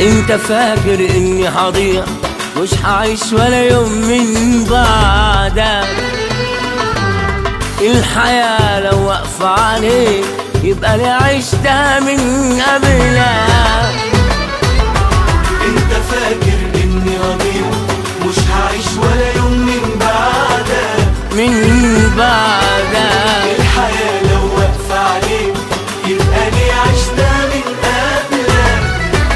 انت فاكر اني هضيع مش هعيش ولا يوم من بعدك الحياة لو واقفة عليك يبقى لي عشتها من قبلك انت فاكر اني اضيع مش هعيش ولا يوم من بعدك من بعدك الحياة لو واقفة عليك يبقى لي عشتها من قبلك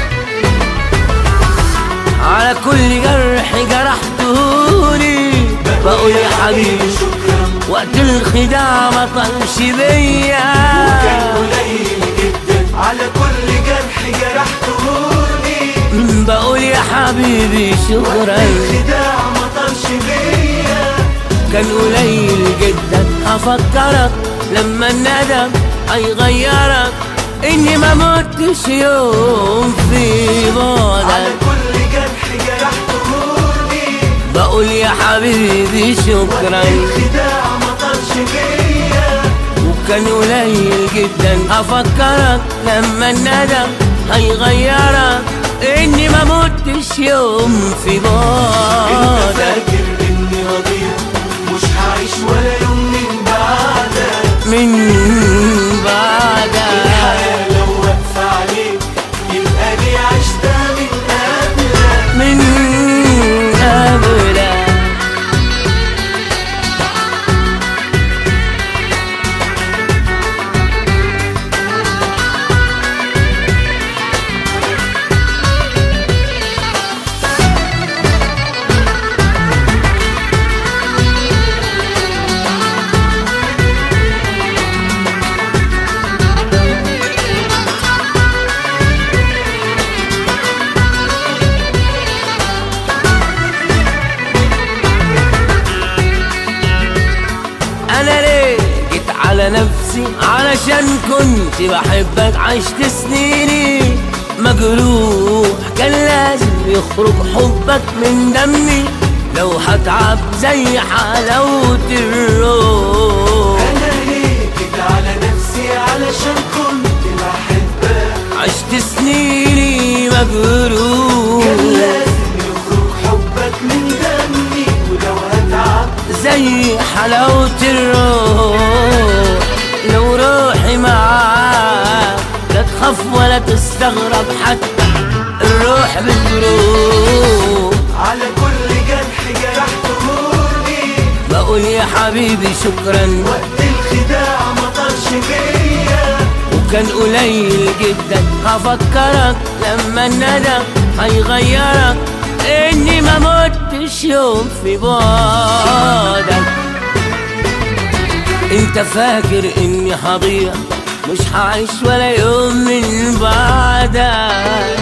على كل جرح جرحتهولي بقول يا حبيبي شكرا وقت الخداع ما طلش كان بيا قليل جدا على كل جرح جرحتهولي بقول يا حبيبي شكرا الخداع ما طالش بيا كان قليل جدا هفكرك لما الندم هيغيرك اني ما متش يوم في على بعدك كل جرح جرحتهولي بقول يا حبيبي شكرا الخداع ما طالش بيا وكان قليل جدا هفكرك لما الندم هيغيرك اني ما متش يوم في انت بعدك فاكر اني اضيع مش هعيش ولا يوم من بعدك من بعدك الحياة لو واقفة عليك يبقى لي عشتها من قبلك من قبلك انا ليه جيت على نفسي علشان كنت بحبك عشت سنيني مجروح كان لازم يخرج حبك من دمي لو هتعب زي حلاوة الروح انا ليه كده على نفسي علشان كنت بحبك عشت سنيني مجروح كان لازم يخرج حبك من دمي ولو هتعب زي حلاوة الروح لو روحي معاك لا تخاف ولا تستغرب حتى الروح بتروح على كل جرح جرحتهولي بقول يا حبيبي شكرا وقت الخداع ما طالش بيا وكان قليل جدا هفكرك لما الندم هيغيرك اني ما متش يوم في بعدك انت فاكر اني هضيع مش هعيش ولا يوم من بعدك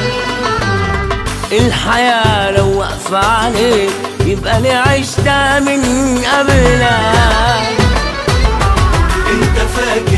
الحياة لو واقفة عليك يبقى لي عشتها من قبلك انت فاكر